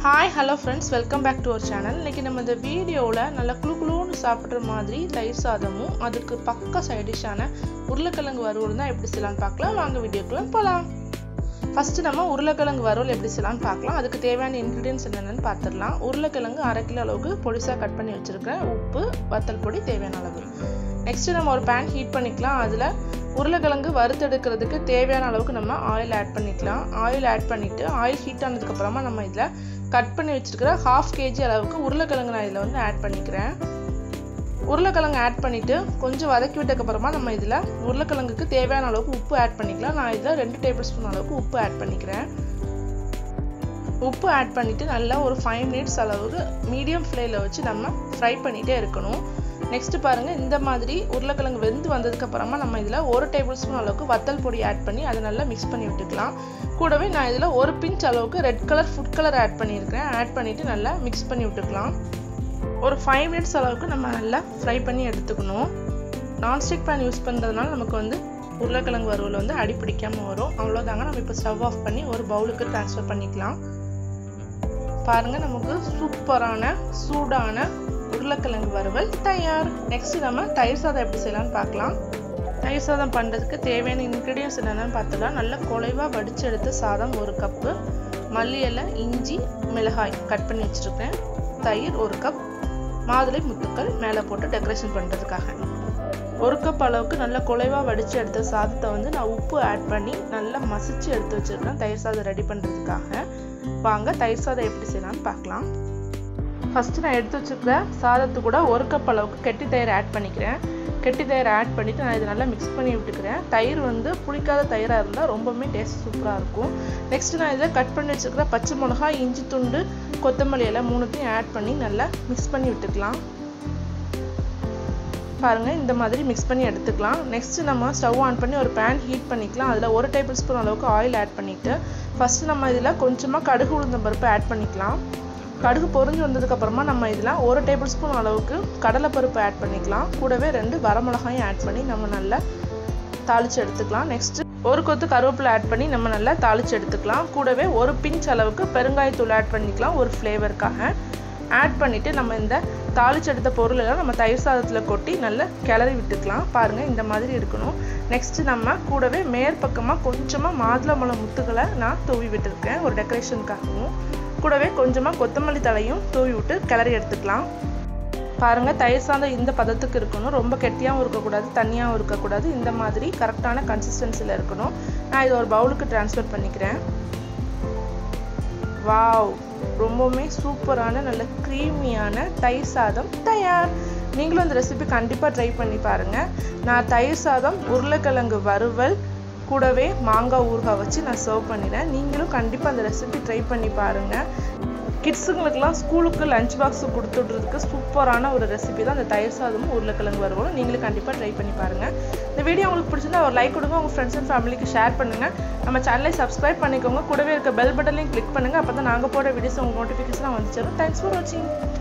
hi hello friends welcome back to our channel இன்றைக்கி நம்ம இந்த வீடியோவில் நல்லா குளு குளுன்னு சாப்பிட்ற மாதிரி தயிர் சாதமும் அதுக்கு பக்க சைடிஷான உருளைக்கிழங்கு வறுவல் தான் எப்படி செய்யலாம்னு பார்க்கலாம் வாங்க வீடியோக்குள்ளே போகலாம் ஃபஸ்ட்டு நம்ம உருளைக்கிழங்கு வறுவல் எப்படி செய்யலாம்னு பார்க்கலாம் அதுக்கு தேவையான இன்க்ரீடியன்ஸ் என்னென்னு பார்த்துடலாம் உருளைக்கிழங்கு அரை கிலோ அளவுக்கு பொடிசாக கட் பண்ணி வச்சுருக்கேன் உப்பு வத்தல் பொடி தேவையான அளவு நெக்ஸ்ட்டு நம்ம ஒரு பேன் ஹீட் பண்ணிக்கலாம் அதில் உருளைக்கிழங்கு வறுத்தெடுக்கிறதுக்கு தேவையான அளவுக்கு நம்ம ஆயில் ஆட் பண்ணிக்கலாம் ஆயில் ஆட் பண்ணிவிட்டு ஆயில் ஹீட் ஆனதுக்கப்புறமா நம்ம இதில் கட் பண்ணி வச்சுருக்கிற ஹாஃப் கேஜி அளவுக்கு உருளைக்கிழங்கு நான் இதில் வந்து ஆட் பண்ணிக்கிறேன் உருளைக்கிழங்கு ஆட் பண்ணிவிட்டு கொஞ்சம் வதக்கி விட்டதுக்கப்புறமா நம்ம இதில் உருளைக்கிழங்குக்கு தேவையான அளவுக்கு உப்பு ஆட் பண்ணிக்கலாம் நான் இதில் ரெண்டு டேபிள் ஸ்பூன் அளவுக்கு உப்பு ஆட் பண்ணிக்கிறேன் உப்பு ஆட் பண்ணிவிட்டு நல்லா ஒரு ஃபைவ் மினிட்ஸ் அளவுக்கு மீடியம் ஃப்ளேமில் வச்சு நம்ம ஃப்ரை பண்ணிகிட்டே இருக்கணும் நெக்ஸ்ட்டு பாருங்கள் இந்த மாதிரி உருளைக்கிழங்கு வெந்து வந்ததுக்கப்புறமா நம்ம இதில் ஒரு டேபிள் ஸ்பூன் அளவுக்கு வத்தல் பொடி ஆட் பண்ணி அதை நல்லா மிக்ஸ் பண்ணி விட்டுக்கலாம் கூடவே நான் இதில் ஒரு பிஞ்ச் அளவுக்கு red colour food colour add பண்ணியிருக்கிறேன் ஆட் பண்ணிவிட்டு நல்லா மிக்ஸ் பண்ணி விட்டுக்கலாம் ஒரு ஃபைவ் மினிட்ஸ் அளவுக்கு நம்ம நல்லா ஃப்ரை பண்ணி எடுத்துக்கணும் நான்ஸ்டிக் பேன் யூஸ் பண்ணுறதுனால நமக்கு வந்து உருளைக்கிழங்கு வறுவல் வந்து அடி பிடிக்காமல் வரும் அவ்வளோதாங்க நம்ம இப்போ ஸ்டவ் ஆஃப் பண்ணி ஒரு பவுலுக்கு ட்ரான்ஸ்ஃபர் பண்ணிக்கலாம் பாருங்கள் நமக்கு சூப்பரான சூடான உருளைக்கிழங்கு வறுவல் தயார் நெக்ஸ்ட் நம்ம தயிர் சாதம் எப்படி செய்யலாம்னு பார்க்கலாம் தயிர் சாதம் பண்ணுறதுக்கு தேவையான இன்க்ரீடியன்ஸ் என்னென்னு பார்த்துலாம் நல்லா குலைவாக வடித்து எடுத்த சாதம் ஒரு கப்பு மல்லி இலை இஞ்சி மிளகாய் கட் பண்ணி வச்சுருக்கேன் தயிர் ஒரு கப் மாதுளை முத்துக்கள் மேலே போட்டு டெக்கரேஷன் பண்ணுறதுக்காக ஒரு கப் அளவுக்கு நல்லா குலைவாக வடித்து எடுத்த சாதத்தை வந்து நான் உப்பு ஆட் பண்ணி நல்லா மசிச்சு எடுத்து வச்சுருக்கேன் தயிர் சாதம் ரெடி பண்ணுறதுக்காக வாங்க தயிர் சாதம் எப்படி செய்யலாம்னு பார்க்கலாம் ஃபஸ்ட்டு நான் எடுத்து வச்சுருக்கிற சாதத்து கூட ஒரு கப் அளவுக்கு கெட்டி தயிர் ஆட் பண்ணிக்கிறேன் கெட்டி தயிர் ஆட் பண்ணிவிட்டு நான் இதை நல்லா மிக்ஸ் பண்ணி விட்டுக்கிறேன் தயிர் வந்து புளிக்காத தயிராக இருந்தால் ரொம்பவுமே டேஸ்ட் சூப்பராக இருக்கும் நெக்ஸ்ட்டு நான் இதில் கட் பண்ணி வச்சுருக்கிற பச்சை மிளகாய் இஞ்சி துண்டு கொத்தமல்லி எல்லாம் மூணுத்தையும் ஆட் பண்ணி நல்லா மிக்ஸ் பண்ணி விட்டுக்கலாம் பாருங்கள் இந்த மாதிரி மிக்ஸ் பண்ணி எடுத்துக்கலாம் நெக்ஸ்ட்டு நம்ம ஸ்டவ் ஆன் பண்ணி ஒரு பேன் ஹீட் பண்ணிக்கலாம் அதில் ஒரு டேபிள் ஸ்பூன் அளவுக்கு ஆயில் ஆட் பண்ணிவிட்டு ஃபஸ்ட்டு நம்ம இதில் கொஞ்சமாக கடுகு உளுந்தம் பருப்பு ஆட் பண்ணிக்கலாம் கடுகு பொறிஞ்சு வந்ததுக்கப்புறமா நம்ம இதில் ஒரு டேபிள் ஸ்பூன் அளவுக்கு கடலைப்பருப்பு ஆட் பண்ணிக்கலாம் கூடவே ரெண்டு வரமிளகாயும் ஆட் பண்ணி நம்ம நல்லா தாளித்து எடுத்துக்கலாம் நெக்ஸ்ட்டு ஒரு கொத்து கருவேப்பிலை ஆட் பண்ணி நம்ம நல்லா தாளித்து எடுத்துக்கலாம் கூடவே ஒரு பிஞ்ச் அளவுக்கு பெருங்காயத்தூள் ஆட் பண்ணிக்கலாம் ஒரு ஃப்ளேவருக்காக ஆட் பண்ணிவிட்டு நம்ம இந்த தாளிச்சு எடுத்த பொருளெல்லாம் நம்ம தயிர் சாதத்தில் கொட்டி நல்லா கிளறி விட்டுக்கலாம் பாருங்கள் இந்த மாதிரி இருக்கணும் நெக்ஸ்ட்டு நம்ம கூடவே மேற்பக்கமாக கொஞ்சமாக மாதுளம்பழம் முத்துக்களை நான் தூவி விட்டுருக்கேன் ஒரு டெக்கரேஷனுக்காகவும் கூடவே கொஞ்சமாக கொத்தமல்லி தலையும் தூவி விட்டு கிளறி எடுத்துக்கலாம் பாருங்கள் தயிர் சாதம் இந்த பதத்துக்கு இருக்கணும் ரொம்ப கெட்டியாகவும் இருக்கக்கூடாது தண்ணியாகவும் இருக்கக்கூடாது இந்த மாதிரி கரெக்டான கன்சிஸ்டன்சியில் இருக்கணும் நான் இதை ஒரு பவுலுக்கு ட்ரான்ஸ்ஃபர் பண்ணிக்கிறேன் வாவ் ரொம்பவுமே சூப்பரான நல்ல க்ரீமியான தயிர் சாதம் தயார் நீங்களும் இந்த ரெசிபி கண்டிப்பாக ட்ரை பண்ணி பாருங்கள் நான் தயிர் சாதம் உருளைக்கிழங்கு வறுவல் கூடவே மாங்காய் ஊறுகாய் வச்சு நான் சர்வ் பண்ணிடுறேன் நீங்களும் கண்டிப்பாக அந்த ரெசிபி ட்ரை பண்ணி பாருங்கள் கிட்ஸுங்களுக்கெல்லாம் ஸ்கூலுக்கு லஞ்ச் பாக்ஸ் கொடுத்துட்றதுக்கு சூப்பரான ஒரு ரெசிபி தான் அந்த தயிர் சாதமும் உருளைக்கிழங்கு வருவோம் நீங்களும் கண்டிப்பாக ட்ரை பண்ணி பாருங்கள் இந்த வீடியோ உங்களுக்கு பிடிச்சிருந்தா ஒரு லைக் கொடுங்க உங்கள் ஃப்ரெண்ட்ஸ் அண்ட் ஃபேமிலிக்கு ஷேர் பண்ணுங்கள் நம்ம சேனலை சப்ஸ்கிரைப் பண்ணிக்கோங்க கூடவே இருக்க பெல் பட்டனையும் கிளிக் பண்ணுங்கள் அப்போ தான் நாங்கள் போடுற வீடியோஸ் உங்கள் நோட்டிஃபிகேஷன் வந்துச்சிடும் தேங்க்ஸ் ஃபார் வாட்சிங்